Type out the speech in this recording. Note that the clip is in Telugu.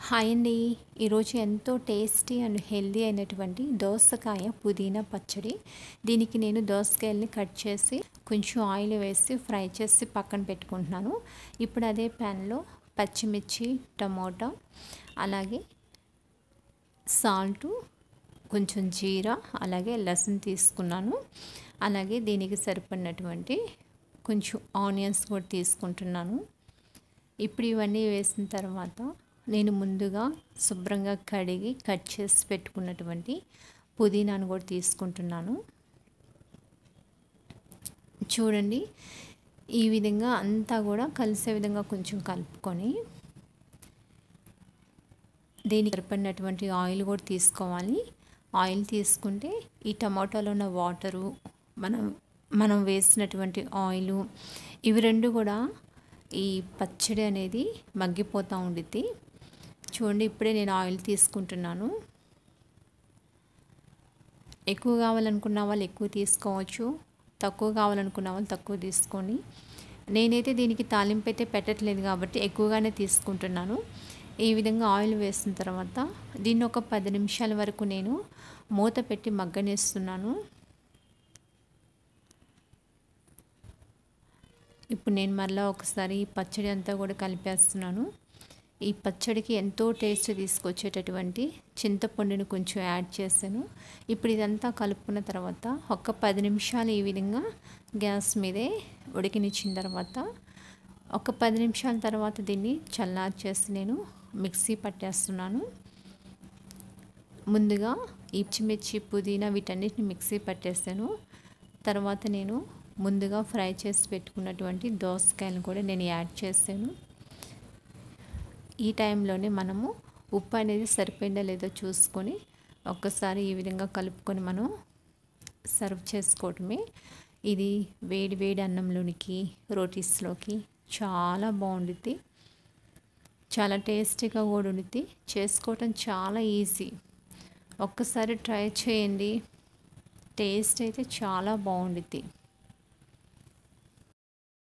హాయ్ అండి ఈరోజు ఎంతో టేస్టీ అండ్ హెల్దీ అయినటువంటి దోసకాయ పుదీనా పచ్చడి దీనికి నేను దోసకాయల్ని కట్ చేసి కొంచెం ఆయిల్ వేసి ఫ్రై చేసి పక్కన పెట్టుకుంటున్నాను ఇప్పుడు అదే ప్యాన్లో పచ్చిమిర్చి టమోటా అలాగే సాల్టు కొంచెం జీరా అలాగే లసన్ తీసుకున్నాను అలాగే దీనికి సరిపడినటువంటి కొంచెం ఆనియన్స్ కూడా తీసుకుంటున్నాను ఇప్పుడు ఇవన్నీ వేసిన తర్వాత నేను ముందుగా శుభ్రంగా కడిగి కట్ చేసి పెట్టుకున్నటువంటి పుదీనాను కూడా తీసుకుంటున్నాను చూడండి ఈ విధంగా అంతా కూడా కలిసే విధంగా కొంచెం కలుపుకొని దీనికి సరిపడినటువంటి ఆయిల్ కూడా తీసుకోవాలి ఆయిల్ తీసుకుంటే ఈ టమాటాలో ఉన్న వాటరు మనం మనం వేసినటువంటి ఆయిల్ ఇవి రెండు కూడా ఈ పచ్చడి అనేది మగ్గిపోతూ ఉండిద్ది చూడండి ఇప్పుడే నేను ఆయిల్ తీసుకుంటున్నాను ఎక్కువ కావాలనుకున్న వాళ్ళు ఎక్కువ తీసుకోవచ్చు తక్కువ కావాలనుకున్న వాళ్ళు తక్కువ తీసుకోండి నేనైతే దీనికి తాలింపు అయితే పెట్టట్లేదు కాబట్టి ఎక్కువగానే తీసుకుంటున్నాను ఈ విధంగా ఆయిల్ వేసిన తర్వాత దీన్ని ఒక పది నిమిషాల వరకు నేను మూత పెట్టి మగ్గనిస్తున్నాను ఇప్పుడు నేను మళ్ళీ ఒకసారి ఈ పచ్చడి అంతా కూడా కలిపేస్తున్నాను ఈ పచ్చడికి ఎంతో టేస్ట్ తీసుకొచ్చేటటువంటి చింతపండుని కొంచెం యాడ్ చేశాను ఇప్పుడు ఇదంతా కలుపుకున్న తర్వాత ఒక పది నిమిషాలు ఈ విధంగా గ్యాస్ మీదే ఉడికినిచ్చిన తర్వాత ఒక పది నిమిషాల తర్వాత దీన్ని చల్లారి చేసి నేను మిక్సీ పట్టేస్తున్నాను ముందుగా ఇచ్చిమిర్చి పుదీనా వీటన్నిటిని మిక్సీ పట్టేసాను తర్వాత నేను ముందుగా ఫ్రై చేసి పెట్టుకున్నటువంటి దోసకాయలను కూడా నేను యాడ్ చేశాను ఈ టైంలోనే మనము ఉప్పు అనేది సరిపోయిందా లేదో చూసుకొని ఒక్కసారి ఈ విధంగా కలుపుకొని మనం సర్వ్ చేసుకోవటమే ఇది వేడి వేడి అన్నంలోనికి రోటీస్లోకి చాలా బాగుండుద్ది చాలా టేస్టీగా కూడా ఉండుద్ది చేసుకోవటం చాలా ఈజీ ఒక్కసారి ట్రై చేయండి టేస్ట్ అయితే చాలా బాగుండుద్ది